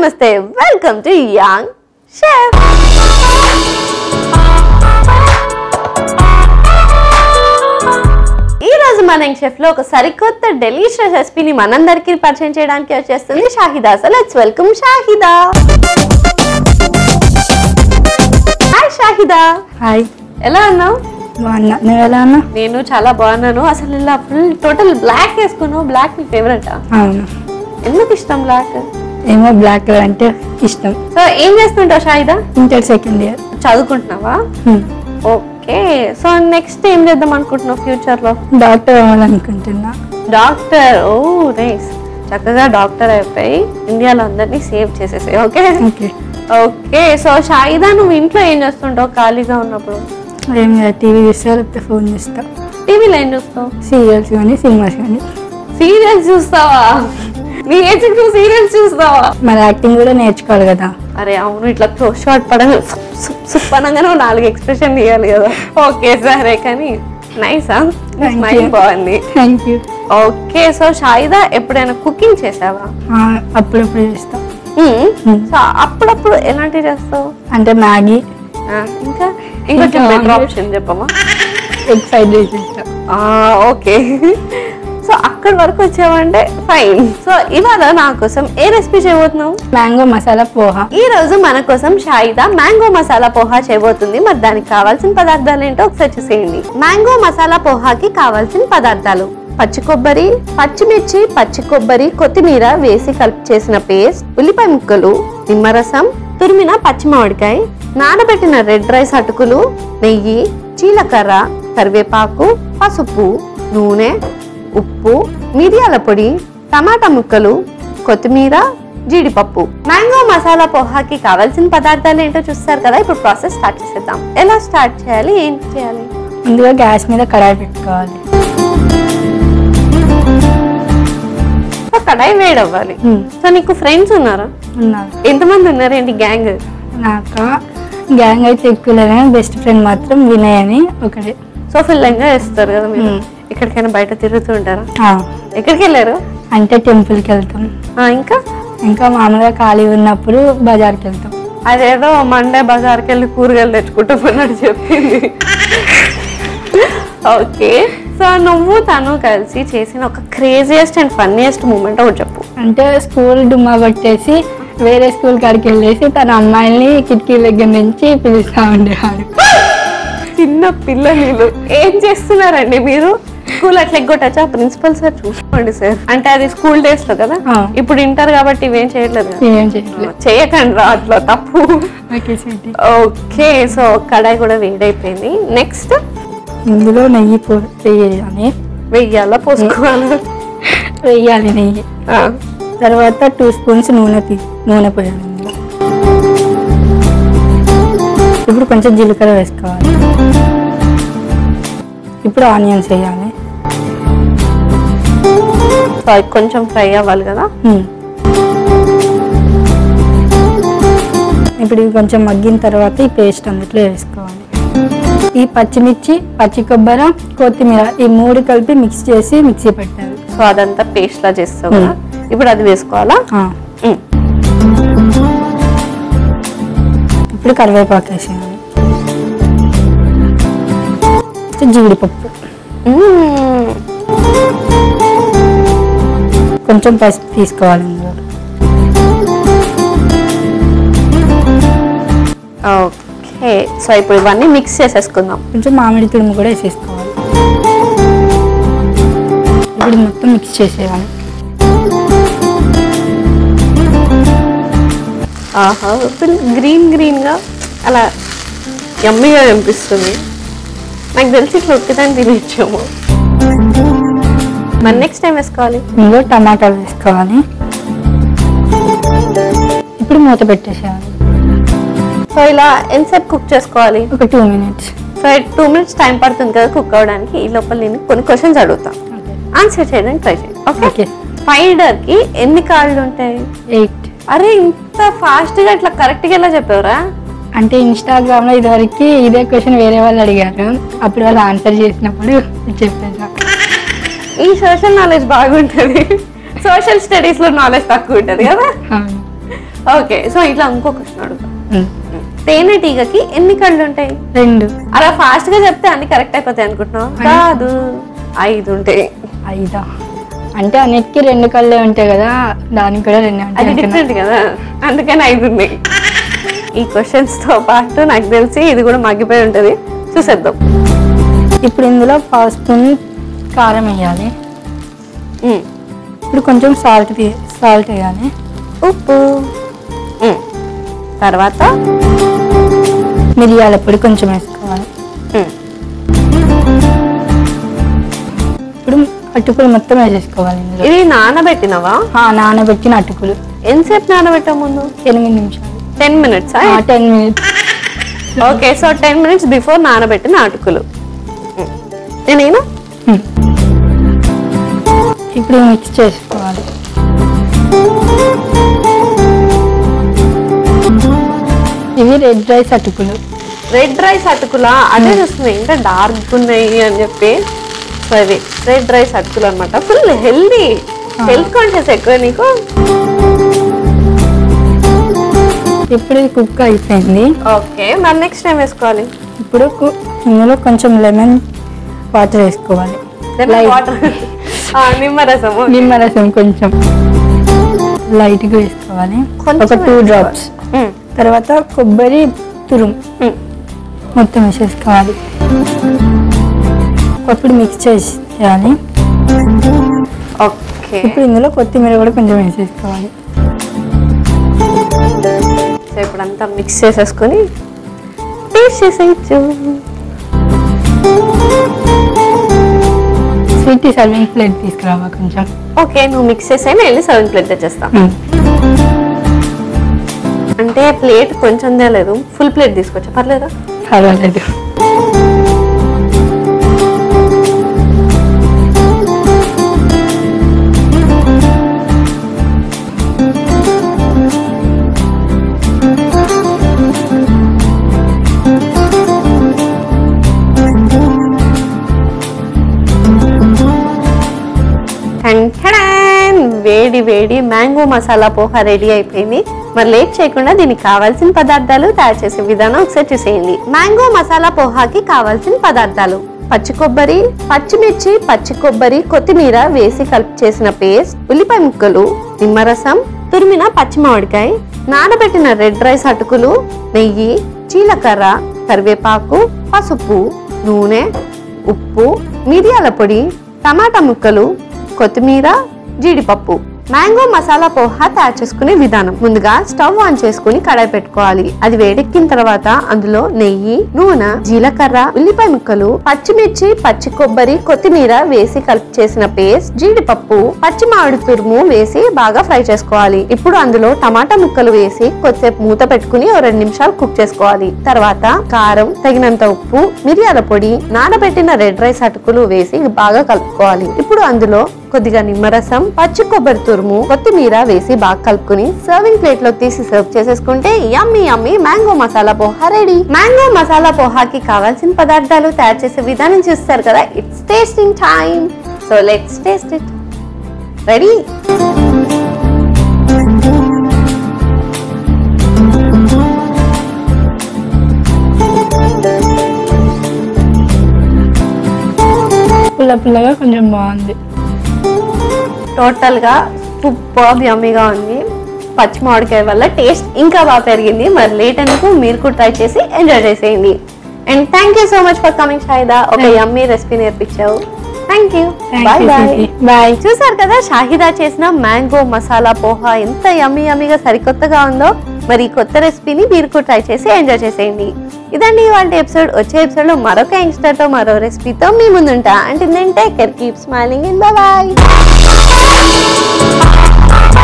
నమస్తే welcome to young chef ఈ రోజు మన యంగ్ షెఫ్ లో ఒక సరికొత్త డెలిషియస్ రెసిపీని మనందరికీ పరిచయం చేయడానికి వచ్చేస్తుంది Shahida so let's welcome Shahida hi Shahida hi ఎలా ఉన్నావు బాగున్నా నువ్వు ఎలా ఉన్నా నేను చాలా బాగున్నాను అసలు ఇలా ఫుల్ టోటల్ బ్లాక్ వేసుకున్నావు బ్లాక్ నీ ఫేవరెట్ అవును ఎందుకు ఇష్టం బ్లాక్ ఏమో బ్లాక్ కలర్ అంటే ఇష్టం సో ఏం చేస్తుంటావు షాహిదా ఇంటర్ సెకండ్ ఇయర్ చదువుకుంటున్నావా ఓకే సో నెక్స్ట్ ఏం చేద్దాం అనుకుంటున్నావు ఫ్యూచర్ లో డాక్టర్ అవ్వాలనుకుంటున్నా డాక్టర్ ఓ నైస్ చక్కగా డాక్టర్ అయిపోయి ఇండియాలో అందరినీ సేవ్ చేసేసాయి okay okay okay so Shahida నువ్వు ఇంట్లో ఏం చేస్తుంటావు ఖాళీగా ఉన్నప్పుడు ఏం టీవీ చూస్తా లేకపోతే ఫోన్ చూస్తా టీవీలో ఏం చూస్తావు సీరియల్స్ కానీ సినిమాస్ కానీ సీరియల్స్ చూస్తావా నీ ఏజ్ నువ్వు సీరియల్స్ చూస్తావా మరి యాక్టింగ్ కూడా నేర్చుకోవాలి కదా అరే అవును ఇట్లా క్లోజ్ షాట్ పడగా సుప్పనంగా నువ్వు నాలుగు ఎక్స్ప్రెషన్ ఇవ్వాలి కదా ఓకే సరే కానీ నైసా Thank స్మైల్ you. బాగుంది thank you okay so Shahida ఎప్పుడైనా కుకింగ్ చేసావా అప్పుడప్పుడు చేస్తా సో అప్పుడప్పుడు ఎలాంటివి చేస్తావు అంటే మ్యాగీ ఆ, ఇంకా ఇంకొంచెం ఇంకా బెటర్ omelette. ఆప్షన్ చెప్పమా ఎగ్ ఫ్రైడ్ రైస్ చేస్తా ఓకే సో అక్కడి వరకు వచ్చావంటే ఫైన్ సో ఇవాళ నా కోసం ఏ రెసిపీ చేయబోతున్నావు మ్యాంగో మసాలా పోహా ఈ రోజు మన కోసం షాయిదా మ్యాంగో మసాలా పోహా చేయబోతుంది మరి దానికి కావాల్సిన పదార్థాలు ఏంటో ఒకసారి చూసేయండి మ్యాంగో మసాలా పోహాకి కావాల్సిన పదార్థాలు పచ్చి కొబ్బరి పచ్చిమిర్చి పచ్చి కొబ్బరి కొత్తిమీర వేసి కలిపి చేసిన పేస్ట్ ఉల్లిపాయ ముక్కలు నిమ్మరసం తురిమిన పచ్చి మామిడికాయ నానబెట్టిన రెడ్ రైస్ అటుకులు నెయ్యి జీలకర్ర కరివేపాకు పసుపు నూనె ఉప్పు మిరియాల పొడి టమాటా ముక్కలు కొత్తిమీర జీడిపప్పు మ్యాంగో మసాలా పోహాకి కావాల్సిన పదార్థాలు ఏంటో చూస్తారు కదా ఇప్పుడు ప్రాసెస్ స్టార్ట్ చేసేద్దాం ఎలా స్టార్ట్ చేయాలి ఏం చేయాలి ముందుగా గ్యాస్ మీద కడాయి పెట్టుకోవాలి సో కడాయి వేడవ్వాలి Hmm. సో నీకు ఫ్రెండ్స్ ఉన్నారా ఉన్నారు ఎంతమంది ఉన్నారు ఏంటి గ్యాంగ్ నాకు గ్యాంగ్ అయితే ఎక్కువ లేదు కానీ బెస్ట్ ఫ్రెండ్ మాత్రం వినయ్ అని ఒకటే సో ఫుల్ ఎంజాయ్ చేస్తారు కదా మీరు Hmm. ఎక్కడికైనా బయట తిరుగుతూ ఉంటారా ఆ, ఎక్కడికి వెళ్ళారు అంటే టెంపుల్కి వెళ్తాం ఆ, ఇంకా ఇంకా మామూలుగా ఖాళీ ఉన్నప్పుడు బజార్కి వెళ్తాం అదేదో మండే బజార్కి వెళ్ళి కూరగాయలు తెచ్చుకుంటామన్నట్టు చెప్పింది ఓకే సో నువ్వు తను కలిసి చేసిన ఒక క్రేజియస్ట్ అండ్ ఫన్నీయెస్ట్ మూమెంట్ ఒకటి చెప్పు అంటే స్కూల్ డుమ్మా కొట్టేసి వేరే స్కూల్ కాడికి వెళ్ళేసి తన అమ్మాయిల్ని కిటికీ దగ్గర నుంచి పిలుస్తా ఉండేవాడు చిన్న పిల్లలు ఏం చేస్తున్నారండి మీరు స్కూల్ అట్లా ఎగ్గొట్టచ్చా ప్రిన్సిపల్ సార్ చూసుకోండి సార్ అంటే అది స్కూల్ డేస్ లో కదా ఆ. ఇప్పుడు ఇంటర్ కాబట్టి ఇవేం చేయట్లేదు కదా ఏం చేయట్లేదు చేయకండి రా అట్లా తప్పు ఓకే స్వీటీ ఓకే సో కడాయి కూడా వేడైపోయింది నెక్స్ట్ ఇందులో నెయ్యి పో వేయాలి వెయ్యాలా పోసుకోవాలా వేయాలి నెయ్యి ఆ. తర్వాత టూ స్పూన్స్ నూనె తీ నూనె పోయాలి ఇందులో ఇప్పుడు కొంచెం జీలకర్ర వేసుకోవాలి ఇప్పుడు ఆనియన్స్ వేయాలి సో అది కొంచెం ఫ్రై అవ్వాలి కదా ఉమ్. ఇప్పుడు ఇవి కొంచెం మగ్గిన తర్వాత ఈ పేస్ట్ అందుట్లో వేసుకోవాలి ఈ పచ్చిమిర్చి పచ్చి కొబ్బరి కొత్తిమీర ఈ మూడు కలిపి మిక్స్ చేసి మిక్సీ పెట్టాలి సో అదంతా పేస్ట్ లా చేస్తావు కదా ఇప్పుడు అది వేసుకోవాలా ఆ, ఉమ్. ఇప్పుడు కరివేపాకు వేసేయాలి ఇప్పుడు జీడిపప్పు మ్మ్. కొంచెం పసుపు తీసుకోవాలి ఇందులో ఓకే సో ఇప్పుడు ఇవన్నీ మిక్స్ చేసేసుకుందాం కొంచెం మామిడి తురుము కూడా వేసేసుకోవాలి ఇప్పుడు మొత్తం మిక్స్ చేసేయాలి ఆహా ఫుల్ గ్రీన్ గ్రీన్ గా అలా యమ్మీగా అనిపిస్తుంది నాకు తెలిసి ఇట్లా ఉట్టిదాన్ని తినేచ్చాము మరి నెక్స్ట్ టైం వేసుకోవాలి ఇందులో టమాటాలు వేసుకోవాలి ఇప్పుడు మూత పెట్టేసేయాలి సో ఇలా ఎంతసేపు కుక్ చేసుకోవాలి ఒక two minutes so two minutes time పడుతుంది కదా కుక్ అవ్వడానికి ఈ లోపల నేను కొన్ని క్వశ్చన్స్ అడుగుతా ఆన్సర్ చేయడానికి ట్రై చేయండి ఓకే ఓకే స్పైడర్ కి ఎన్ని కాళ్ళు ఉంటాయి ఎయిట్ అరే ఇంత ఫాస్ట్ గా ఇట్లా కరెక్ట్ గా ఎలా చెప్పావురా అంటే ఇన్స్టాగ్రామ్ లో ఇదివరకు ఇదే క్వశ్చన్ వేరే వాళ్ళు అడిగారు అప్పుడు వాళ్ళు ఆన్సర్ చేసినప్పుడు చెప్పేసా ఈ సోషల్ నాలెడ్జ్ బాగుంటది సోషల్ స్టడీస్ లో నాలెడ్జ్ తక్కువ ఉంటది కదా అవును ఓకే సో ఇట్లా ఇంకో క్వశ్చన్ అడుగుతా ఉమ్. తేనెటీగకి ఎన్ని కళ్ళు ఉంటాయి రెండు అలా ఫాస్ట్ గా చెప్తే అన్ని కరెక్ట్ అయిపోతాయి అనుకుంటున్నావు కాదు ఐదు ఉంటాయి ఐదా అంటే అన్నిటికీ రెండు కళ్ళే ఉంటాయి కదా దానికి కూడా రెండు అది ఉంటాయి అంటున్నా. డిఫరెంట్ కదా అందుకని ఐదు ఉన్నాయి ఈ క్వశ్చన్స్ తో పాటు నాకు తెలిసి ఇది కూడా మగ్గిపోయి ఉంటది చూసేద్దాం ఇప్పుడు ఇందులో పావు స్పూన్ కారం వేయాలి ఉమ్. ఇప్పుడు కొంచెం సాల్ట్ సాల్ట్ వేయాలి ఉప్పు ఉమ్. తర్వాత మిరియాల పొడి కొంచెం వేసుకోవాలి ఉమ్. ఇప్పుడు అటుకులు మొత్తం వేసేసుకోవాలి ఇందులో ఇది నానబెట్టినవా ఆ, నానబెట్టిన అటుకులు ఎంతసేపు నానబెట్టా ముందు ఎనిమిది నిమిషాలు ten minutes ten minutes okay so ten minutes before నానబెట్టిన అటుకులు ఉమ్. నేనేనా ఇప్పుడు మిక్స్ చేసుకోవాలి ఇవి రెడ్ రైస్ అటుకులు రెడ్ రైస్ అటుకులా అదే చూస్తుంది ఇంకా డార్క్ ఉన్నాయి అని చెప్పి సో ఇది రెడ్ రైస్ అటుకులు అనమాట ఫుల్ హెల్దీ హెల్త్ కాన్షియస్ ఎక్కువ నీకు ఇప్పుడు ఇది కుక్ అయిపోయింది ఓకే మరి నెక్స్ట్ ఏం వేసుకోవాలి ఇప్పుడు కు- ఇందులో కొంచెం లెమన్ వాటర్ వేసుకోవాలి Light. వాటర్ నిమ్మరసము నిమ్మరసం కొంచెం లైట్గా వేసుకోవాలి కొంచెం ఒక టూ వేసుకోవాలి. డ్రాప్స్ ఉమ్, తర్వాత కొబ్బరి తురుము ఉమ్. మొత్తం వేసేసుకోవాలి అప్పుడు మిక్స్ చేయాలి ఓకే ఇప్పుడు ఇందులో కొత్తిమీర కూడా కొంచెం వేసేసుకోవాలి సో ఇప్పుడు అంతా మిక్స్ చేసేసుకొని టేస్ట్ చేసేయచ్చు స్వీట్ సర్వింగ్ ప్లేట్ తీసుకురావా కొంచెం ఓకే నువ్వు మిక్స్ చేసే వెళ్ళి సర్వింగ్ ప్లేట్ తెచ్చేస్తా మ్మ్. అంటే ప్లేట్ కొంచెం లేదు ఫుల్ ప్లేట్ తీసుకొచ్చా పర్లేదా పర్వాలేదు టన్ టడాన్! వేడి వేడి మ్యాంగో మసాలా పోహా రెడీ అయిపోయింది మరి లేట్ చేయకుండా దీనికి కావాల్సిన పదార్థాలు తయారు చేసే విధానం ఒకసారి చూసేయండి మ్యాంగో మసాలా పోహాకి కావాల్సిన పదార్థాలు పచ్చి కొబ్బరి పచ్చిమిర్చి పచ్చి కొబ్బరి కొత్తిమీర వేసి కలిపి చేసిన పేస్ట్ ఉల్లిపాయ ముక్కలు నిమ్మరసం తురిమిన పచ్చి మామిడికాయ నానబెట్టిన రెడ్ రైస్ అటుకులు నెయ్యి జీలకర్ర కరివేపాకు పసుపు నూనె ఉప్పు మిరియాల పొడి టమాటా ముక్కలు కొత్తిమీర జీడిపప్పు మ్యాంగో మసాలా పోహా తయారు చేసుకునే విధానం ముందుగా స్టవ్ ఆన్ చేసుకుని కడాయి పెట్టుకోవాలి అది వేడెక్కిన తర్వాత అందులో నెయ్యి నూనె జీలకర్ర ఉల్లిపాయ ముక్కలు పచ్చిమిర్చి పచ్చి కొబ్బరి కొత్తిమీర వేసి కలిపి చేసిన పేస్ట్ జీడిపప్పు పచ్చి మామిడి తురుము వేసి బాగా ఫ్రై చేసుకోవాలి ఇప్పుడు అందులో టమాటా ముక్కలు వేసి కొద్దిసేపు మూత పెట్టుకుని ఓ రెండు నిమిషాలు కుక్ చేసుకోవాలి తర్వాత కారం తగినంత ఉప్పు మిరియాల పొడి నానబెట్టిన రెడ్ రైస్ అటుకులు వేసి బాగా కలుపుకోవాలి ఇప్పుడు అందులో కొద్దిగా నిమ్మరసం పచ్చి కొబ్బరి తురుము కొత్తిమీర వేసి బాగా కలుపుకుని సర్వింగ్ ప్లేట్ లో తీసి సర్వ్ చేసేసుకుంటే yummy yummy mango masala poha ready mango masala పోహాకి కావాల్సిన పదార్థాలు తయారు చేసే విధానం చూస్తారు కదా it's tasting time so let's taste it ready పుల్ల పుల్లగా కొంచెం బాగుంది టోటల్ గా సూపర్ యమ్మీగా ఉంది పచ్చి మామిడికాయ వల్ల టేస్ట్ ఇంకా బాగా పెరిగింది మరి లేట్ ఎందుకు మీరు కూడా ట్రై చేసి ఎంజాయ్ చేసేయండి and thank you so much for coming Shahida ఒక యమ్మీ రెసిపీ నేర్పించావు thank you bye bye bye చూసారు కదా షాహిదా చేసిన మ్యాంగో మసాలా పోహా ఎంత యమ్మీ యమ్మీగా సరికొత్తగా ఉందో మరి ఈ కొత్త రెసిపీని మీరు కూడా ట్రై చేసి ఎంజాయ్ చేసేయండి ఇదండి ఇవాళ ఎపిసోడ్ వచ్చే ఎపిసోడ్ లో మరొక యంగ్స్టర్ తో మరో రెసిపీతో మీ ముందుంటా అంటే నేను take care keep smiling in bye